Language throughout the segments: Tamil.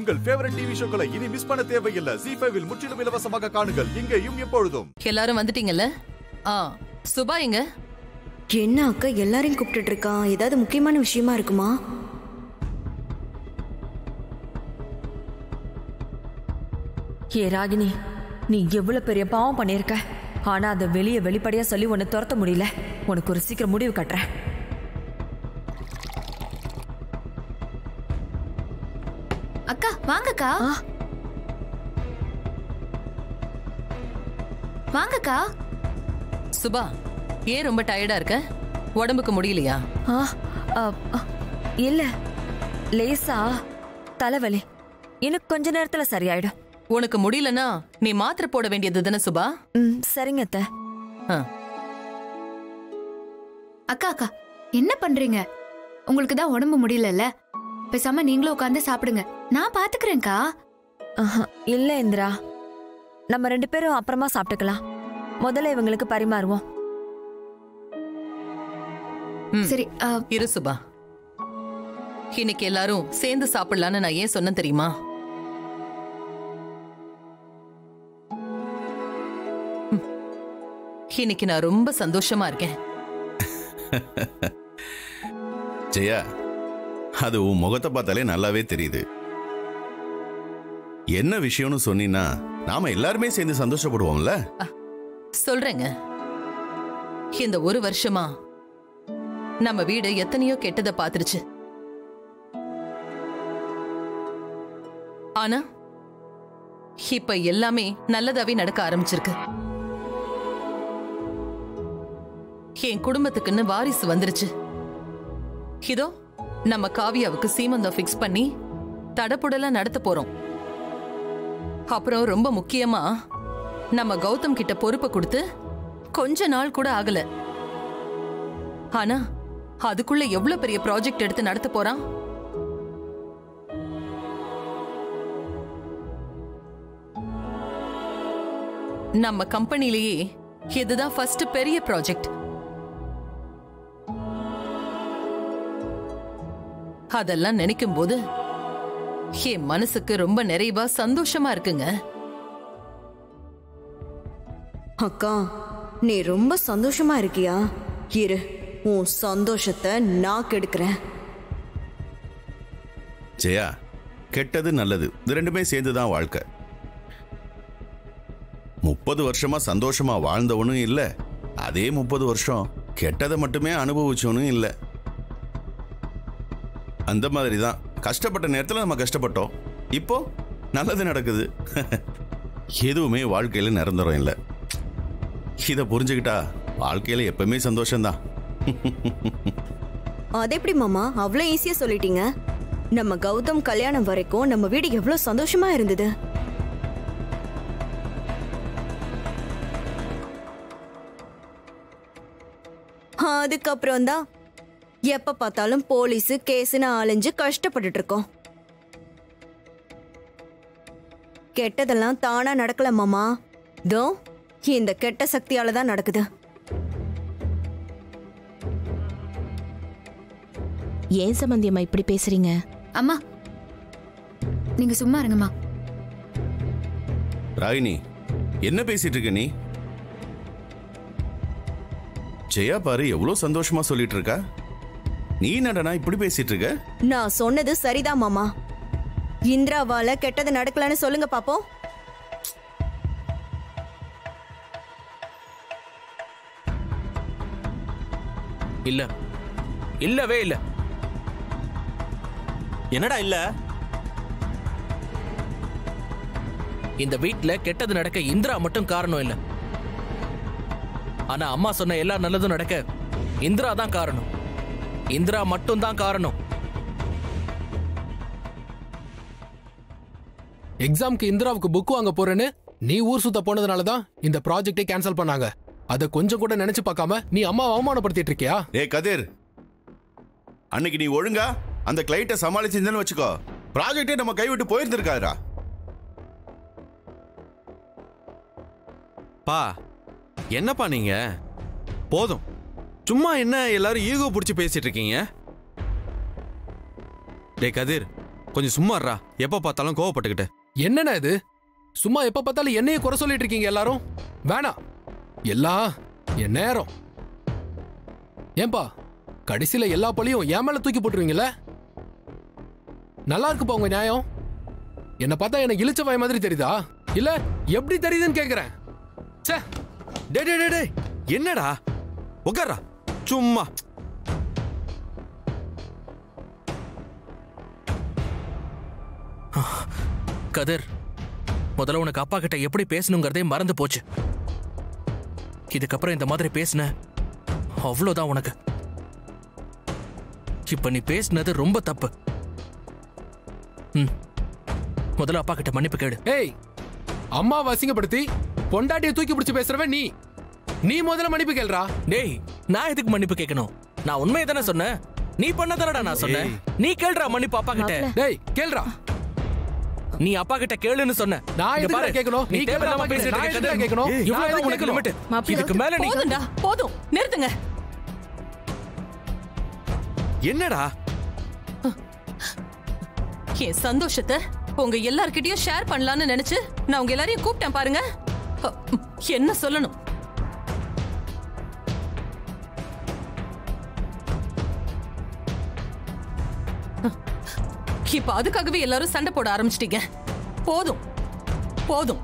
உங்கள் ஃபேவரட் டிவி ஷோக்களை இனி மிஸ் பண்ண தேவையில்லை ஜி ஃபைவில் முற்றிலும் இலவசமாக காணுங்கள் இங்கேயும் எப்பொழுதும் எல்லாரும் வந்துட்டீங்கல்ல ஆ சுபா எங்க என்ன அக்கா எல்லாரையும் கூப்பிட்டுட்டு இருக்கா ஏதாவது முக்கியமான விஷயமா இருக்குமா ஏ ராகினி நீ எவ்வளவு பெரிய பாவம் பண்ணியிருக்க ஆனா அதை வெளியே வெளிப்படையா சொல்லி உன்னை துரத்த முடியல உனக்கு ஒரு சீக்கிரம் முடிவு கட்டுறேன் அக்கா வாங்கக்கா ஆ. வாங்கக்கா சுபா ஏன் ரொம்ப டயர்டா இருக்க உடம்புக்கு முடியலையா ஆ, ஆ, ஆ, இல்ல லேசா தலைவலி இன்னும் கொஞ்ச நேரத்துல சரியாயிடும் உனக்கு முடியலனா நீ மாத்திரை போட வேண்டியது தானே சுபா ம் சரிங்க அத்தை ஆ, அக்கா அக்கா என்ன பண்றீங்க உங்களுக்கு தான் உடம்பு முடியலல்ல பேசாம நீங்களும் உட்காந்து சாப்பிடுங்க நான் பாத்துக்கிறேன்க்கா ஆஹா, இல்ல இந்திரா நம்ம ரெண்டு பேரும் அப்புறமா சாப்பிட்டுக்கலாம் முதல்ல இவங்களுக்கு பரிமாறுவோம் ம். சரி ஆ, இரு சுபா இன்னைக்கு எல்லாரும் சேர்ந்து சாப்பிடலான்னு நான் ஏன் சொன்னேன் தெரியுமா ம். இன்னைக்கு நான் ரொம்ப சந்தோஷமா இருக்கேன் ஜெயா அது உன் முகத்தை பார்த்தாலே நல்லாவே தெரியுது என்ன விஷயம்னு சொன்னீன்னா நாம எல்லாருமே சேர்ந்து சந்தோஷப்படுவோம்ல சொல்றேங்க இந்த ஒரு வருஷமா நம்ம வீடு எத்தனையோ கெட்டதை பாத்துருச்சு ஆனா இப்ப எல்லாமே நல்லதாவே நடக்க ஆரம்பிச்சிருக்கு என் குடும்பத்துக்குன்னு வாரிசு வந்துருச்சு இதோ நம்ம காவியாவுக்கு சீமந்தம் ஃபிக்ஸ் பண்ணி தடப்புடலாம் நடத்த போறோம் அப்புறம் ரொம்ப முக்கியமா நம்ம கௌதம் கிட்ட பொறுப்பை கொடுத்து கொஞ்ச நாள் கூட ஆகல ஆனா அதுக்குள்ள எவ்வளவு பெரிய ப்ராஜெக்ட் எடுத்து நடத்த போறான் நம்ம கம்பெனிலேயே இதுதான் ஃபர்ஸ்ட் பெரிய ப்ராஜெக்ட் அதெல்லாம் நினைக்கும் போது என் மனசுக்கு ரொம்ப நிறைவா சந்தோஷமா இருக்குங்க அக்கா நீ ரொம்ப சந்தோஷமா இருக்கியா இரு உன் சந்தோஷத்தை நான் கெடுக்கிறேன் ஜெயா கெட்டது நல்லது இது ரெண்டுமே சேர்ந்து தான் வாழ்க்கை முப்பது வருஷமா சந்தோஷமா வாழ்ந்தவனும் இல்ல அதே முப்பது வருஷம் கெட்டதை மட்டுமே அனுபவிச்சவனும் இல்ல அந்த மாதிரி தான் கஷ்டப்பட்ட நேரத்தில் நம்ம கஷ்டப்பட்டோம் இப்போ நல்லது நடக்குது எதுவுமே வாழ்க்கையில நிரந்தரம் இல்லை இதை புரிஞ்சுக்கிட்டா வாழ்க்கையில எப்பவுமே சந்தோஷம்தான் அது எப்படி மாமா அவ்வளோ ஈஸியா சொல்லிட்டீங்க நம்ம கௌதம் கல்யாணம் வரைக்கும் நம்ம வீடு எவ்வளவு சந்தோஷமா இருந்தது அதுக்கப்புறம் தான் எப்ப பார்த்தாலும் போலீஸ் கேஸ்னு அலைஞ்சு கஷ்டப்பட்டுட்டு இருக்கோம் கெட்டதெல்லாம் தானா நடக்கல மாமா தோ இந்த கெட்ட சக்தியால தான் நடக்குது ஏன் சம்பந்தியம்மா இப்படி பேசுறீங்க அம்மா நீங்க சும்மா இருங்கம்மா ராகினி என்ன பேசிட்டு இருக்க நீ ஜெயா பாரு எவ்வளவு சந்தோஷமா சொல்லிட்டு இருக்கா நீ நடனா இப்படி பேசிட்டு இருக்க நான் சொன்னது சரிதான் மாமா இந்திராவால கெட்டது நடக்கலன்னு சொல்லுங்க பாப்போம் இல்ல இல்லவே இல்ல என்னடா இல்ல இந்த வீட்ல கெட்டது நடக்க இந்திரா மட்டும் காரணம் இல்ல ஆனா அம்மா சொன்ன எல்லா நல்லதும் நடக்க இந்திரா தான் காரணம் இந்திரா மட்டும் தான் காரணம் எக்ஸாம்க்கு இந்திராவுக்கு புக் வாங்க போறேன்னு நீ ஊர் சுத்த போனதுனால தான் இந்த ப்ராஜெக்டே கேன்சல் பண்ணாங்க அத கொஞ்சம் கூட நினைச்சு பார்க்காம நீ அம்மா அவமானப்படுத்திட்டு இருக்கியா ஏ கதிர் அன்னைக்கு நீ ஒழுங்கா அந்த கிளைண்ட்டை சமாளிச்சிருந்தேன்னு வச்சுக்கோ ப்ராஜெக்டே நம்ம கைவிட்டு போயிருந்திருக்காருடா பா என்னப்பா நீங்க போதும் சும்மா என்ன எல்லாரும் ஈகோ பிடிச்சி பேசிட்டு இருக்கீங்க டே கதிர் கொஞ்சம் சும்மா இருடா எப்ப பார்த்தாலும் கோவப்பட்டுக்கிட்டு என்னண்ணா இது சும்மா எப்ப பார்த்தாலும் என்னையே குறை சொல்லிட்டு இருக்கீங்க எல்லாரும் வேணாம் எல்லாம் என் நேரம் ஏன்பா கடைசியில எல்லா பழியும் என் மேல தூக்கி போட்டுருவீங்கல்ல நல்லா இருக்குப்பா உங்க நியாயம் என்ன பார்த்தா எனக்கு இழிச்ச வாய் மாதிரி தெரியுதா இல்ல எப்படி தெரியுதுன்னு கேக்குறேன் ச்சே டே டே டே டே என்னடா உட்கார்றா சும்மா கதிர் முதல்ல உனக்கு அப்பா கிட்ட எப்படி பேசணுங்கிறதே மறந்து போச்சு இதுக்கப்புறம் இந்த மாதிரி பேசுன அவ்வளோதான் உனக்கு இப்ப நீ பேசுனது ரொம்ப தப்பு ம் முதல்ல அப்பா கிட்ட மன்னிப்பு கேடு ஏய் அம்மாவை அசிங்கப்படுத்தி பொண்டாட்டியை தூக்கி பிடிச்சு பேசுறவன் நீ நீ முதல்ல மன்னிப்பு கேள்றா டேய் நான் எதுக்கு மன்னிப்பு கேட்கணும் நான் உண்மையை தானே சொன்னேன் நீ பண்ணதானடா நான் சொன்னேன் நீ கேள்றா மன்னிப்பு அப்பா கிட்ட டேய் கேள்றா நீ அப்பா கிட்ட கேளுன்னு சொன்ன நான் இங்க எதுக்குடா பாரு, கேட்கணும்? நீ நீ தேவையில்லாம கேட்கணும், பேசிட்டு நான் இருக்க எதுக்குடா கேட்கணும்? ஏய், இவ்வளவு இவ்வளவு எதுக்கு உனக்கு limit. மாப்பிள்ளை, இதுக்கு மேல நீ போதும்டா போதும் நிறுத்துங்க என்னடா என் சந்தோஷத்தை உங்க எல்லார்கிட்டயும் ஷேர் பண்ணலாம்னு நினைச்சு நான் உங்க எல்லாரையும் கூப்பிட்டேன் பாருங்க அ, என்ன சொல்லணும் இப்ப அதுக்காகவே எல்லாரும் சண்டை போட ஆரம்பிச்சிட்டீங்க போதும் போதும்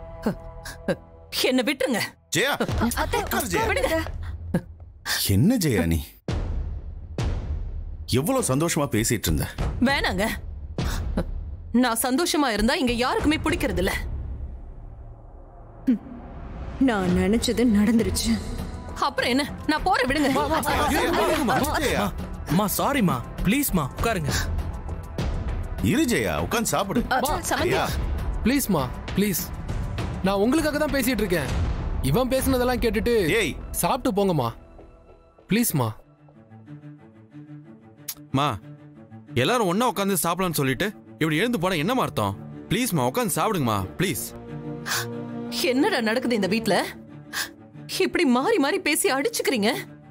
என்ன விட்டுருங்க ஜெயா உட்காரு ஜெயா. விடுங்க என்ன ஜெயா நீ எவ்வளவு சந்தோஷமா பேசிட்டு இருந்த வேணாங்க நான் சந்தோஷமா இருந்தா இங்க யாருக்குமே பிடிக்கிறது இல்ல நான் நினைச்சது நடந்துருச்சு அப்புறம் என்ன நான் போறேன் விடுங்க ஜெயா அம்மா சாரிம்மா ப்ளீஸ்மா உட்காருங்க இரு ஜெயா உட்காந்து சாப்பிடு ஜெயா ப்ளீஸ்மா ப்ளீஸ் நான் உங்களுக்காக தான் பேசிட்டு இருக்கேன் இவன் பேசுனதெல்லாம் கேட்டுட்டு ஏய் சாப்பிட்டு போங்கம்மா ப்ளீஸ்மா மா எல்லாரும் ஒண்ணா உட்காந்து சாப்பிடலாம்னு சொல்லிட்டு இப்படி எழுந்து போனா என்னமா அர்த்தம் ப்ளீஸ்மா உட்காந்து சாப்பிடுங்கம்மா ப்ளீஸ் என்னடா நடக்குது இந்த வீட்ல இப்படி மாறி மாறி பேசி அடிச்சுக்கிறீங்க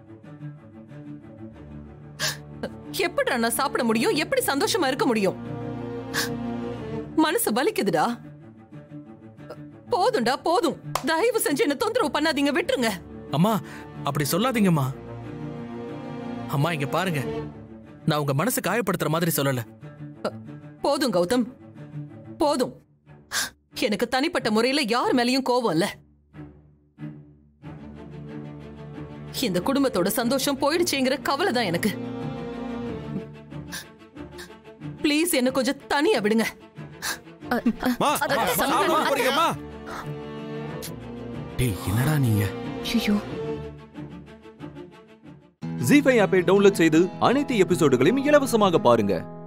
எப்படிடா நான் சாப்பிட முடியும் எப்படி சந்தோஷமா இருக்க முடியும் மனசு வலிக்குதுடா போதும்டா போதும் தயவு செஞ்சு என்ன தொந்தரவு பண்ணாதீங்க விட்டுருங்க அம்மா அப்படி சொல்லாதீங்கம்மா அம்மா இங்க பாருங்க நான் உங்க மனசு காயப்படுத்துற மாதிரி சொல்லல போதும் கௌதம் போதும் எனக்கு தனிப்பட்ட முறையில யார் மேலயும் கோவம் இல்ல இந்த குடும்பத்தோட சந்தோஷம் போயிடுச்சேங்கிற கவலை தான் எனக்கு ப்ளீஸ் என்ன கொஞ்சம் தனியா விடுங்க மா சாப்பிட போறீங்கம்மா டேய் என்னடா நீங்க ஐயோ ஜி ஃபைவ் ஆப்பை டவுன்லோட் செய்து அனைத்து எபிசோடுகளையும் இலவசமாக பாருங்க